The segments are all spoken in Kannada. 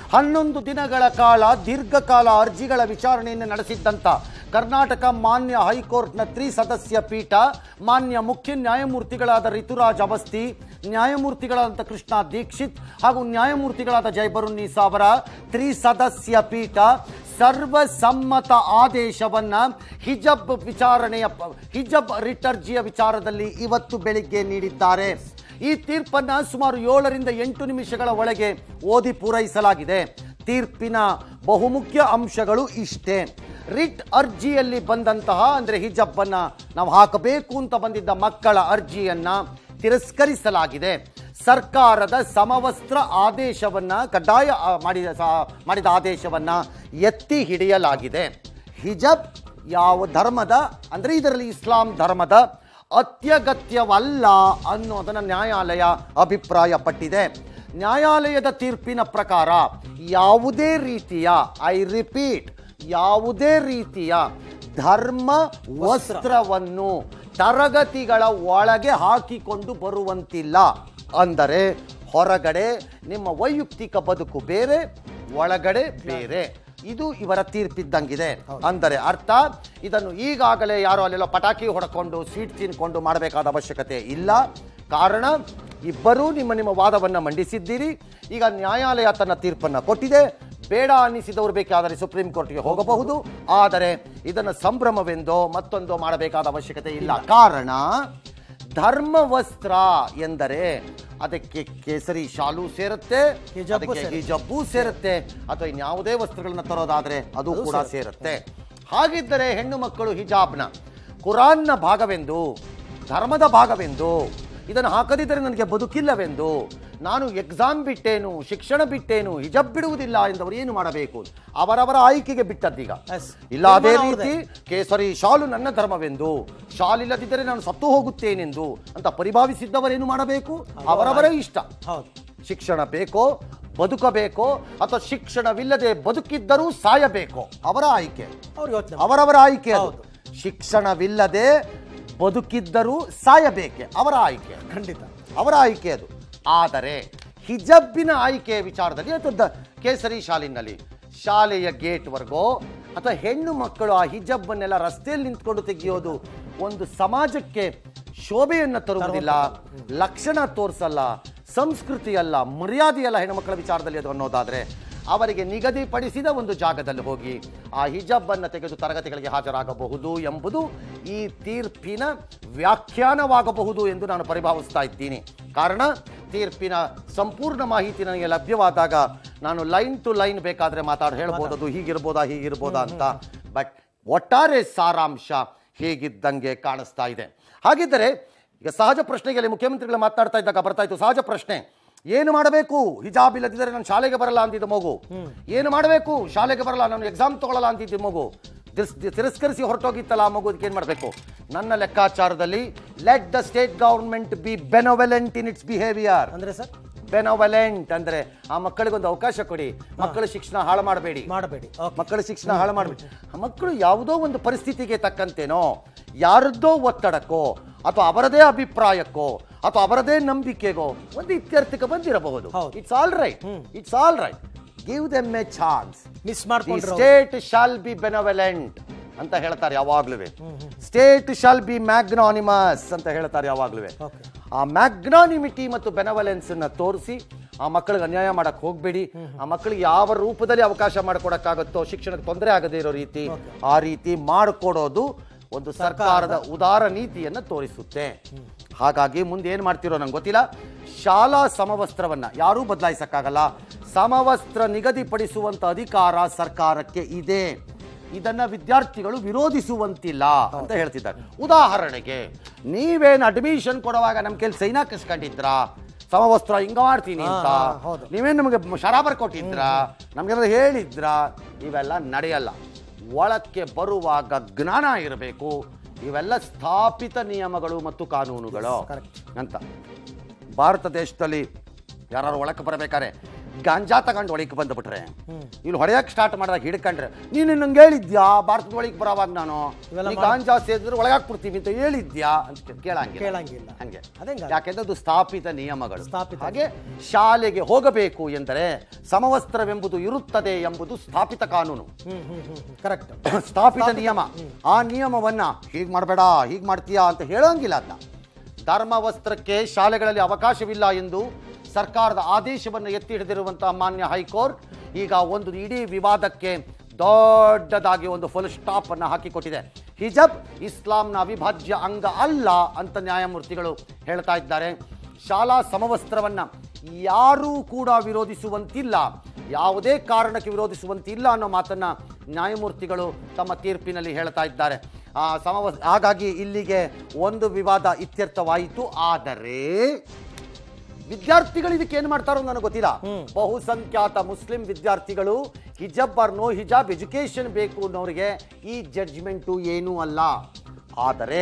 ಹನ್ನೊಂದು ದಿನಗಳ ಕಾಲ ದೀರ್ಘಕಾಲ ಅರ್ಜಿಗಳ ವಿಚಾರಣೆಯನ್ನು ನಡೆಸಿದ್ದಂಥ ಕರ್ನಾಟಕ ಮಾನ್ಯ ಹೈಕೋರ್ಟ್ನ ತ್ರಿಸದಸ್ಯ ಪೀಠ ಮಾನ್ಯ ಮುಖ್ಯ ನ್ಯಾಯಮೂರ್ತಿಗಳಾದ ರಿತುರಾಜ್ ಅವಸ್ಥಿ ನ್ಯಾಯಮೂರ್ತಿಗಳಾದಂಥ ಕೃಷ್ಣ ದೀಕ್ಷಿತ್ ಹಾಗೂ ನ್ಯಾಯಮೂರ್ತಿಗಳಾದ ಜೈಬರುನ್ನೀಸಾ ಅವರ ತ್ರಿಸದಸ್ಯ ಪೀಠ ಸರ್ವಸಮ್ಮತ ಆದೇಶವನ್ನ ಹಿಜಬ್ ವಿಚಾರಣೆಯ ಪ- ಹಿಜಬ್ ರಿಟ್ ಅರ್ಜಿಯ ವಿಚಾರದಲ್ಲಿ ಇವತ್ತು ಬೆಳಿಗ್ಗೆ ನೀಡಿದ್ದಾರೆ ಈ ತೀರ್ಪನ್ನ ಸುಮಾರು ಏಳರಿಂದ ಎಂಟು ನಿಮಿಷಗಳ ಒಳಗೆ ಓದಿ ಪೂರೈಸಲಾಗಿದೆ ತೀರ್ಪಿನ ಬಹುಮುಖ್ಯ ಅಂಶಗಳು ಇಷ್ಟೇ ರಿಟ್ ಅರ್ಜಿಯಲ್ಲಿ ಬಂದಂತಹ ಅಂದ್ರೆ ಹಿಜಬ್ ಅನ್ನ ನಾವು ಹಾಕಬೇಕು ಅಂತ ಬಂದಿದ್ದ ಮಕ್ಕಳ ಅರ್ಜಿಯನ್ನ ತಿರಸ್ಕರಿಸಲಾಗಿದೆ ಸರ್ಕಾರದ ಸಮವಸ್ತ್ರ ಆದೇಶವನ್ನ ಕಡ್ಡಾಯ ಆ, ಮಾಡಿದ ಸಾ- ಮಾಡಿದ ಆದೇಶವನ್ನ ಎತ್ತಿ ಹಿಡಿಯಲಾಗಿದೆ ಹಿಜಬ್ ಯಾವ ಧರ್ಮದ ಅಂದ್ರೆ ಇದರಲ್ಲಿ ಇಸ್ಲಾಂ ಧರ್ಮದ ಅತ್ಯಗತ್ಯವಲ್ಲ ಅನ್ನೋದನ್ನ ನ್ಯಾಯಾಲಯ ಅಭಿಪ್ರಾಯಪಟ್ಟಿದೆ ನ್ಯಾಯಾಲಯದ ತೀರ್ಪಿನ ಪ್ರಕಾರ ಯಾವುದೇ ರೀತಿಯ ಐ ರಿಪೀಟ್ ಯಾವುದೇ ರೀತಿಯ ಧರ್ಮ ವಸ್ತ್ರವನ್ನು ತರಗತಿಗಳ ಒಳಗೆ ಹಾಕಿಕೊಂಡು ಬರುವಂತಿಲ್ಲ ಅಂದರೆ ಹೊರಗಡೆ ನಿಮ್ಮ ವೈಯಕ್ತಿಕ ಬದುಕು ಬೇರೆ ಒಳಗಡೆ ಬೇರೆ ಇದು ಇವರ ತೀರ್ಪಿದ್ದಂಗಿದೆ ಅಂದರೆ ಅರ್ಥ ಇದನ್ನು ಈಗಾಗಲೇ ಯಾರೋ ಅಲ್ಲೆಲ್ಲ ಪಟಾಕಿ ಹೊಡ್ಕೊಂಡು ಸ್ವೀಟ್ ತಿನ್ಕೊಂಡು ಮಾಡಬೇಕಾದ ಅವಶ್ಯಕತೆ ಇಲ್ಲ ಕಾರಣ ಇಬ್ಬರೂ ನಿಮ್ಮ ನಿಮ್ಮ ವಾದವನ್ನು ಮಂಡಿಸಿದ್ದೀರಿ ಈಗ ನ್ಯಾಯಾಲಯ ತನ್ನ ತೀರ್ಪನ್ನು ಕೊಟ್ಟಿದೆ ಬೇಡ ಅನ್ನಿಸಿದವರು ಬೇಕಾದರೆ ಸುಪ್ರೀಂ ಕೋರ್ಟ್ಗೆ ಹೋಗಬಹುದು ಆದರೆ ಇದನ್ನು ಸಂಭ್ರಮವೆಂದೋ ಮತ್ತೊಂದೋ ಮಾಡಬೇಕಾದ ಅವಶ್ಯಕತೆ ಇಲ್ಲ ಕಾರಣ ಧರ್ಮವಸ್ತ್ರ ಎಂದರೆ ಅದಕ್ಕೆ ಕೇಸರಿ ಶಾಲು ಸೇರುತ್ತೆ ಹಿಜಾಬು ಅದಕ್ಕೆ ಸೇರುತ್ತೆ. ಹಿಜಬ್ಬು ಸೇರುತ್ತೆ ಅಥವಾ ಇನ್ಯಾವುದೇ ವಸ್ತ್ರಗಳನ್ನ ತರೋದಾದ್ರೆ ಅದು ಕೂಡ ಸೇರುತ್ತೆ ಹಾಗಿದ್ದರೆ ಹೆಣ್ಣು ಮಕ್ಕಳು ಹಿಜಾಬ್ನ ಕುರಾನ್ನ ಭಾಗವೆಂದು ಧರ್ಮದ ಭಾಗವೆಂದು ಇದನ್ನು ಹಾಕದಿದ್ದರೆ ನನಗೆ ಬದುಕಿಲ್ಲವೆಂದು ನಾನು ಎಕ್ಸಾಮ್ ಬಿಟ್ಟೇನು ಶಿಕ್ಷಣ ಬಿಟ್ಟೇನು ಹಿಜಬ್ ಬಿಡುವುದಿಲ್ಲ ಎಂದವರು ಏನು ಮಾಡಬೇಕು ಅವರವರ ಆಯ್ಕೆಗೆ ಬಿಟ್ಟದ್ದೀಗ Yes. ಇಲ್ಲ ಅದೇ ತೀರ್ಮಾನ ರೀತಿ ಕೇಸರಿ ಶಾಲು ನನ್ನ ಧರ್ಮವೆಂದು ಶಾಲ್ ಇಲ್ಲದಿದ್ದರೆ ನಾನು ಸತ್ತು ಹೋಗುತ್ತೇನೆಂದು ಅಂತ ಪರಿಭಾವಿಸಿದ್ದವರೇನು ಮಾಡಬೇಕು ಅವರವರ ಇಷ್ಟ ಹೌದು ಶಿಕ್ಷಣ ಬೇಕೋ ಬದುಕಬೇಕೋ ಅಥವಾ ಶಿಕ್ಷಣವಿಲ್ಲದೆ ಬದುಕಿದ್ದರೂ ಸಾಯಬೇಕೋ ಅವರ ಆಯ್ಕೆ ಅವ್ರು ಯೋಚನೆ ಅವರವರ ಆಯ್ಕೆ ಅದು ಹೌದು. ಶಿಕ್ಷಣವಿಲ್ಲದೆ ಬದುಕಿದ್ದರೂ ಸಾಯಬೇಕೆ ಅವರ ಆಯ್ಕೆ ಖಂಡಿತ ಅವರ ಆಯ್ಕೆ ಅದು ಆದರೆ ಹಿಜಬ್ಬಿನ ಆಯ್ಕೆಯ ವಿಚಾರದಲ್ಲಿ ಅಥವಾ ದ- ಕೇಸರಿ ಶಾಲಿನಲ್ಲಿ ಶಾಲೆಯ ಗೇಟ್ವರೆಗೋ ಅಥವಾ ಹೆಣ್ಣು ಮಕ್ಕಳು ಆ ಹಿಜಬ್ಬನ್ನೆಲ್ಲ ರಸ್ತೆಯಲ್ಲಿ ನಿಂತ್ಕೊಂಡು ತೆಗೆಯೋದು ಒಂದು ಸಮಾಜಕ್ಕೆ ಶೋಭೆಯನ್ನು ತರುವುದಿಲ್ಲ ಲಕ್ಷಣ ತೋರಿಸಲ್ಲ ಸಂಸ್ಕೃತಿ ಅಲ್ಲ ಮರ್ಯಾದೆ ಅಲ್ಲ ಹೆಣ್ಣುಮಕ್ಕಳ ವಿಚಾರದಲ್ಲಿ ಅದು ಅನ್ನೋದಾದ್ರೆ ಅವರಿಗೆ ನಿಗದಿಪಡಿಸಿದ ಒಂದು ಜಾಗದಲ್ಲಿ ಹೋಗಿ ಆ ಹಿಜಬ್ಬನ್ನು ತೆಗೆದು ತರಗತಿಗಳಿಗೆ ಹಾಜರಾಗಬಹುದು ಎಂಬುದು ಈ ತೀರ್ಪಿನ ವ್ಯಾಖ್ಯಾನವಾಗಬಹುದು ಎಂದು ನಾನು ಪರಿಭಾವಿಸ್ತಾ ಇದ್ದೀನಿ ಕಾರಣ ತೀರ್ಪಿನ ಸಂಪೂರ್ಣ ಮಾಹಿತಿ ನನಗೆ ಲಭ್ಯವಾದಾಗ ನಾನು ಲೈನ್ ಟು ಲೈನ್ ಬೇಕಾದ್ರೆ ಮಾತಾಡಿ ಹೇಳ್ಬೋದು ಅದು ಹೀಗಿರ್ಬೋದಾ ಹೀಗಿರ್ಬೋದಾ ಅಂತ ಬಟ್ ಒಟ್ಟಾರೆ ಸಾರಾಂಶ ಹೇಗಿದ್ದಂಗೆ ಕಾಣಿಸ್ತಾ ಇದೆ ಹಾಗಿದ್ದರೆ ಈಗ ಸಹಜ ಪ್ರಶ್ನೆಗೆ ಮುಖ್ಯಮಂತ್ರಿಗಳು ಮಾತನಾಡ್ತಾ ಇದ್ದಾಗ ಬರ್ತಾ ಇತ್ತು ಸಹಜ ಪ್ರಶ್ನೆ ಏನು ಮಾಡಬೇಕು ಹಿಜಾಬ್ ಇಲ್ಲದಿದ್ದರೆ ನಾನು ಶಾಲೆಗೆ ಬರಲ್ಲ ಅಂತಿದ್ದ ಮಗು ಏನು ಮಾಡಬೇಕು ಶಾಲೆಗೆ ಬರಲ್ಲ ನಾನು ಎಕ್ಸಾಮ್ ತಗೊಳ್ಳಲ್ಲ ಅಂತಿದ್ದ ಮಗು ತಿರಸ್- ತಿರಸ್ಕರಿಸಿ ಹೊರಟೋಗಿತ್ತಲ್ಲ ಆ ಮಗು ಏನು ಮಾಡಬೇಕು ನನ್ನ ಲೆಕ್ಕಾಚಾರದಲ್ಲಿ let the state government be benevolent in its behaviour ಅಂದ್ರೆ ಸರ್ ಬೆನೋವೆಲೆಂಟ್ ಅಂದ್ರೆ ಆ ಮಕ್ಕಳಿಗೊಂದು ಅವಕಾಶ ಕೊಡಿ ಮಕ್ಕಳ ಶಿಕ್ಷಣ ಹಾಳು ಮಾಡಬೇಡಿ ಮಾಡಬೇಡಿ ಓಕೆ ಮಕ್ಕಳ ಶಿಕ್ಷಣ ಹಾಳು ಮಾಡಬೇಡಿ ಮಕ್ಕಳು ಯಾವುದೋ ಒಂದು ಪರಿಸ್ಥಿತಿಗೆ ತಕ್ಕಂತೇನೋ ಯಾರದ್ದೋ ಒತ್ತಡಕ್ಕೋ ಅಥವಾ ಅವರದೇ ಅಭಿಪ್ರಾಯಕ್ಕೋ ಅಥವಾ ಅವರದೇ ನಂಬಿಕೆಗೋ ಒಂದು ಇತ್ಯರ್ಥಕ್ಕೆ ಬಂದಿರಬಹುದು ಹೌದು. It's all right it's all right give them a chance miss the ಮಾಡ್ಕೊಂಡ್ರು ಅವ್ರು. ಸ್ಟೇಟ್ ಶಾಲ್ ಬಿ ಬೆನವೆಲೆಂಟ್ ಅಂತ ಹೇಳ್ತಾರೆ ಯಾವಾಗ್ಲೂ ಸ್ಟೇಟ್ ಶಾಲ್ ಬಿ ಮ್ಯಾಗ್ನಾನಿಮಸ್ ಅಂತ ಹೇಳ್ತಾರೆ ಯಾವಾಗ್ಲೂ Okay. ಆ ಮ್ಯಾಗ್ನಾನಿಮಿಟಿ ಮತ್ತು ಬೆನವಲೆನ್ಸ್ ಅನ್ನ ತೋರಿಸಿ ಆ ಮಕ್ಕಳಿಗೆ ಅನ್ಯಾಯ ಮಾಡಕ್ ಹೋಗ್ಬೇಡಿ ಆ ಮಕ್ಕಳಿಗೆ ಯಾವ ರೂಪದಲ್ಲಿ ಅವಕಾಶ ಮಾಡಿಕೊಡಕ್ಕಾಗತ್ತೋ ಶಿಕ್ಷಣಕ್ಕೆ ತೊಂದರೆ ಆಗದೇ ಇರೋ ರೀತಿ ಆ ರೀತಿ ಮಾಡಿಕೊಡೋದು ಒಂದು ಸರ್ಕಾರದ ಉದಾರ ನೀತಿಯನ್ನ ತೋರಿಸುತ್ತೆ ಹಾಗಾಗಿ ಮುಂದೆ ಏನ್ ಮಾಡ್ತಿರೋ ನಂಗೆ ಗೊತ್ತಿಲ್ಲ ಶಾಲಾ ಸಮವಸ್ತ್ರವನ್ನ ಯಾರೂ ಬದಲಾಯಿಸಕ್ಕಾಗಲ್ಲ ಸಮವಸ್ತ್ರ ನಿಗದಿಪಡಿಸುವಂತ ಅಧಿಕಾರ ಸರ್ಕಾರಕ್ಕೆ ಇದೆ ಇದನ್ನ ವಿದ್ಯಾರ್ಥಿಗಳು ವಿರೋಧಿಸುವಂತಿಲ್ಲ ಅಂತ ಹೇಳ್ತಿದ್ದಾರೆ ಉದಾಹರಣೆಗೆ ನೀವೇನು ಅಡ್ಮಿಷನ್ ಕೊಡುವಾಗ ನಮ್ಮ ಕೆಲ ಸೈನ್ ಹಾಕಿಸ್ಕೊಂಡಿದ್ರಾ ಸಮವಸ್ತ್ರ ಹಿಂಗ ಮಾಡ್ತೀನಿ ಅಂತ ಹಾ, ಹಾ, ಹೌದು. ನೀವೇನು ನಮಗೆ ಶರಾಬರ್ ಕೊಟ್ಟಿದ್ರಾ ನಮ್ಗೆಲ್ಲ ಹೇಳಿದ್ರಾ ಇವೆಲ್ಲ ನಡೆಯಲ್ಲ ಒಳಕ್ಕೆ ಬರುವಾಗ ಜ್ಞಾನ ಇರಬೇಕು ಇವೆಲ್ಲ ಸ್ಥಾಪಿತ ನಿಯಮಗಳು ಮತ್ತು ಕಾನೂನುಗಳು correct. ಅಂತ ಭಾರತ ದೇಶದಲ್ಲಿ ಯಾರು ಒಳಕ್ಕೆ ಬರಬೇಕಾದ್ರೆ ಗಾಂಜಾ ತಗೊಂಡು ಒಳಗೆ ಬಂದ್ಬಿಟ್ರೆ ಇಲ್ಲಿ ಹೊಡೆಯಕ್ಕೆ ಸ್ಟಾರ್ಟ್ ಮಾಡಿದಾಗ ಹಿಡ್ಕೊಂಡ್ರೆ ನೀನು ನಂಗೆ ಹೇಳಿದ್ಯಾ ಭಾರತದ ಒಳಗೆ ಬರೋವಾಗ ನಾನು ಇವೆಲ್ಲ ಈ ಗಾಂಜಾ ಸೇರಿದ್ರೆ ಒಳಗಾಕ್ಬಿಡ್ತೀವಿ ಅಂತ ಹೇಳಿದ್ಯಾ ಅಂತ ಕೇಳಂಗಿಲ್ಲ ಕೇಳಂಗಿಲ್ಲ ಹಂಗೆ ಅದೇಂಗ ಯಾಕೆಂದ್ರೆ ಅದು ಸ್ಥಾಪಿತ ನಿಯಮಗಳು ಸ್ಥಾಪಿತ. ಹಾಗೆ ಶಾಲೆಗೆ ಹೋಗಬೇಕು ಎಂದರೆ ಸಮವಸ್ತ್ರವೆಂಬುದು ಇರುತ್ತದೆ ಎಂಬುದು ಸ್ಥಾಪಿತ ಕಾನೂನು ಹ್ಮ್ ಹ್ಮ್ ಹ್ಮ್ ಕರೆಕ್ಟ್ ಸ್ಥಾಪಿತ ನಿಯಮ ಆ ನಿಯಮವನ್ನ ಹೀಗ್ ಮಾಡಬೇಡ ಹೀಗ್ ಮಾಡ್ತೀಯಾ ಅಂತ ಹೇಳೋಂಗಿಲ್ಲ ಅದನ್ನ ಧರ್ಮ ವಸ್ತ್ರಕ್ಕೆ ಶಾಲೆಗಳಲ್ಲಿ ಅವಕಾಶವಿಲ್ಲ ಎಂದು ಸರ್ಕಾರದ ಆದೇಶವನ್ನು ಎತ್ತಿ ಹಿಡಿದಿರುವಂತಹ ಮಾನ್ಯ ಹೈಕೋರ್ಟ್ ಈಗ ಒಂದು ಇಡೀ ವಿವಾದಕ್ಕೆ ದೊಡ್ಡದಾಗಿ ಒಂದು ಫುಲ್ ಸ್ಟಾಪ್ ಅನ್ನು ಹಾಕಿಕೊಟ್ಟಿದೆ ಹಿಜಬ್ ಇಸ್ಲಾಂನ ಅವಿಭಾಜ್ಯ ಅಂಗ ಅಲ್ಲ ಅಂತ ನ್ಯಾಯಮೂರ್ತಿಗಳು ಹೇಳ್ತಾ ಇದ್ದಾರೆ ಶಾಲಾ ಸಮವಸ್ತ್ರವನ್ನ ಯಾರೂ ಕೂಡ ವಿರೋಧಿಸುವಂತಿಲ್ಲ ಯಾವುದೇ ಕಾರಣಕ್ಕೆ ವಿರೋಧಿಸುವಂತಿಲ್ಲ ಅನ್ನೋ ಮಾತನ್ನ ನ್ಯಾಯಮೂರ್ತಿಗಳು ತಮ್ಮ ತೀರ್ಪಿನಲ್ಲಿ ಹೇಳ್ತಾ ಇದ್ದಾರೆ ಆ ಸಮವ ಹಾಗಾಗಿ ಇಲ್ಲಿಗೆ ಒಂದು ವಿವಾದ ಇತ್ಯರ್ಥವಾಯಿತು ಆದರೆ ವಿದ್ಯಾರ್ಥಿಗಳು ಇದಕ್ಕೆ ಏನು ಮಾಡ್ತಾರೋ ನನಗೆ ಗೊತ್ತಿಲ್ಲ ಬಹುಸಂಖ್ಯಾತ ಮುಸ್ಲಿಂ ವಿದ್ಯಾರ್ಥಿಗಳು hijab or no hijab education ಬೇಕು ಅನ್ನೋರಿಗೆ ಈ ಜಡ್ಜ್ಮೆಂಟು ಏನೂ ಅಲ್ಲ ಆದರೆ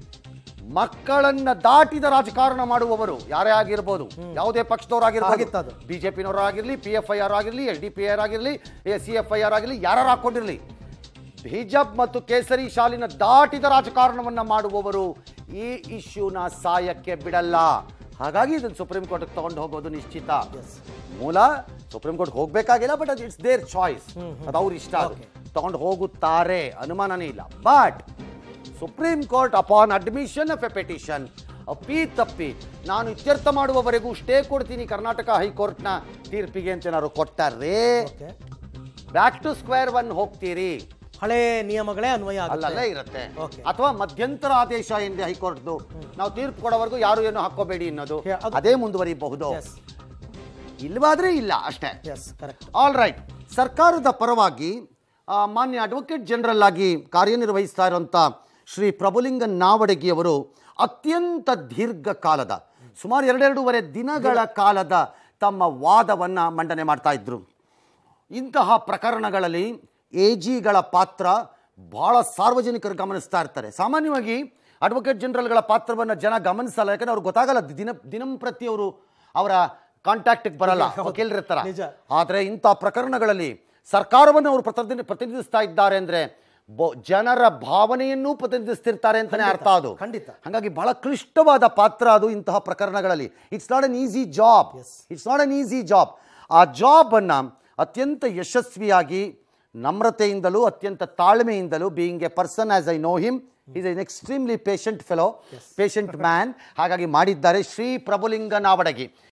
ಮಕ್ಕಳನ್ನ ದಾಟಿದ ರಾಜಕಾರಣ ಮಾಡುವವರು ಯಾರೇ ಆಗಿರ್ಬೋದು ಯಾವುದೇ ಪಕ್ಷದವರಾಗಿರ್ಬೋದು ಆಗಿತ್ತದು. ಬಿಜೆಪಿನವರಾಗಿರ್ಲಿ ಪಿ ಎಫ್ ಐ ಆರ್ ಆಗಿರಲಿ ಎಲ್ ಡಿ ಪಿ ಆರ್ ಆಗಿರಲಿ ಸಿ ಎಫ್ ಐ ಆರ್ ಆಗಿರಲಿ ಯಾರು ಹಾಕೊಂಡಿರಲಿ ಹಿಜಬ್ ಮತ್ತು ಕೇಸರಿ ಶಾಲಿನ ದಾಟಿದ ರಾಜಕಾರಣವನ್ನ ಮಾಡುವವರು ಈ ಇಶ್ಯೂನ ಸಾಯಕ್ಕೆ ಬಿಡಲ್ಲ ಹಾಗಾಗಿ ಇದನ್ನು ಸುಪ್ರೀಂ ಕೋರ್ಟ್ಗೆ ತಗೊಂಡು ಹೋಗೋದು ನಿಶ್ಚಿತ ಮೂಲ ಸುಪ್ರೀಂ ಕೋರ್ಟ್ ಹೋಗ್ಬೇಕಾಗಿಲ್ಲ ಬಟ್ ಅದು ಇಟ್ಸ್ ದೇರ್ ಚಾಯ್ಸ್ ಅದು ಅವ್ರ ಇಷ್ಟ ಅದು ತಗೊಂಡು ಹೋಗುತ್ತಾರೆ ಅನುಮಾನನೇ ಇಲ್ಲ but supreme court upon admission of a petition ಅಪ್ಪಿ ತಪ್ಪಿ ನಾನು ಇತ್ಯರ್ಥ ಮಾಡುವವರೆಗೂ ಸ್ಟೇ ಕೊಡ್ತೀನಿ ಕರ್ನಾಟಕ ಹೈಕೋರ್ಟ್ನ ತೀರ್ಪಿಗೆ ಅಂತ ಏನಾದ್ರು ಕೊಟ್ಟಾರೆ okay back to square one ಹೋಗ್ತೀರಿ ಹಳೆ ನಿಯಮಗಳೇ ಅನ್ವಯ ಅಲ್ಲಲ್ಲೇ ಆಗುತ್ತೆ ಇರುತ್ತೆ Okay. ಅಥವಾ ಮಧ್ಯಂತರ ಆದೇಶ ಎಂದೇ ಹೈಕೋರ್ಟ್ದು ನಾವು ತೀರ್ಪು ಕೊಡೋವರೆಗೂ ಯಾರು ಏನು ಹಾಕೋಬೇಡಿ ಅನ್ನೋದು Yeah, ಅದು- ಅದೇ ಮುಂದುವರಿಬಹುದು ಎಸ್ ಇಲ್ವಾದ್ರೆ ಇಲ್ಲ ಅಷ್ಟೇ ಎಸ್ ಕರೆಕ್ಟ್ ಆಲ್ ರೈಟ್ ಸರ್ಕಾರದ ಪರವಾಗಿ ಆ, ಮಾನ್ಯ ಅಡ್ವೊಕೇಟ್ ಜನರಲ್ ಆಗಿ ಕಾರ್ಯನಿರ್ವಹಿಸ್ತಾ ಇರುವಂಥ ಶ್ರೀ ಪ್ರಭುಲಿಂಗ ನಾವಡಗಿ ಅವರು ಅತ್ಯಂತ ದೀರ್ಘಕಾಲದ ಸುಮಾರು ಎರಡೆರಡೂವರೆ ದಿನಗಳ ಕಾಲದ ತಮ್ಮ ವಾದವನ್ನು ಮಂಡನೆ ಮಾಡ್ತಾ ಇದ್ರು ಇಂತಹ ಪ್ರಕರಣಗಳಲ್ಲಿ ಎ ಜಿಗಳ ಪಾತ್ರ ಬಹಳ ಸಾರ್ವಜನಿಕರು ಗಮನಿಸ್ತಾ ಇರ್ತಾರೆ ಸಾಮಾನ್ಯವಾಗಿ ಅಡ್ವೊಕೇಟ್ ಜನರಲ್ಗಳ ಪಾತ್ರವನ್ನು ಜನ ಗಮನಿಸಲ್ಲ ಯಾಕಂದ್ರೆ ಅವ್ರಿಗೆ ಗೊತ್ತಾಗಲ್ಲ ದಿನ ದಿನಂಪ್ರತಿ ಅವರು ಅವರ ಕಾಂಟ್ಯಾಕ್ಟ್ಗೆ ಬರಲ್ಲ ವಕೀಲರಿರ್ತಾರ ನಿಜ. ಆದರೆ ಇಂಥ ಪ್ರಕರಣಗಳಲ್ಲಿ ಸರ್ಕಾರವನ್ನು ಅವರು ಪ್ರತಿನಿಧಿ ಪ್ರತಿನಿಧಿಸ್ತಾ ಇದ್ದಾರೆ ಅಂದ್ರೆ ಬೊ- ಜನರ ಭಾವನೆಯನ್ನೂ ಪ್ರತಿನಿಧಿಸ್ತಿರ್ತಾರೆ ಅಂತಾನೆ ಅರ್ಥ ಅದು ಖಂಡಿತ. ಹಾಗಾಗಿ ಬಹಳ ಕ್ಲಿಷ್ಟವಾದ ಪಾತ್ರ ಅದು ಇಂತಹ ಪ್ರಕರಣಗಳಲ್ಲಿ it's not an easy job Yes. It's not an easy job ಆ ಜಾಬನ್ನು ಅತ್ಯಂತ ಯಶಸ್ವಿಯಾಗಿ ನಮ್ರತೆಯಿಂದಲೂ ಅತ್ಯಂತ ತಾಳ್ಮೆಯಿಂದಲೂ being a person as I know him is an extremely patient fellow patient man ಹಾಗಾಗಿ ಮಾಡಿದ್ದಾರೆ ಶ್ರೀ ಪ್ರಭುಲಿಂಗ ನಾವಡಗಿ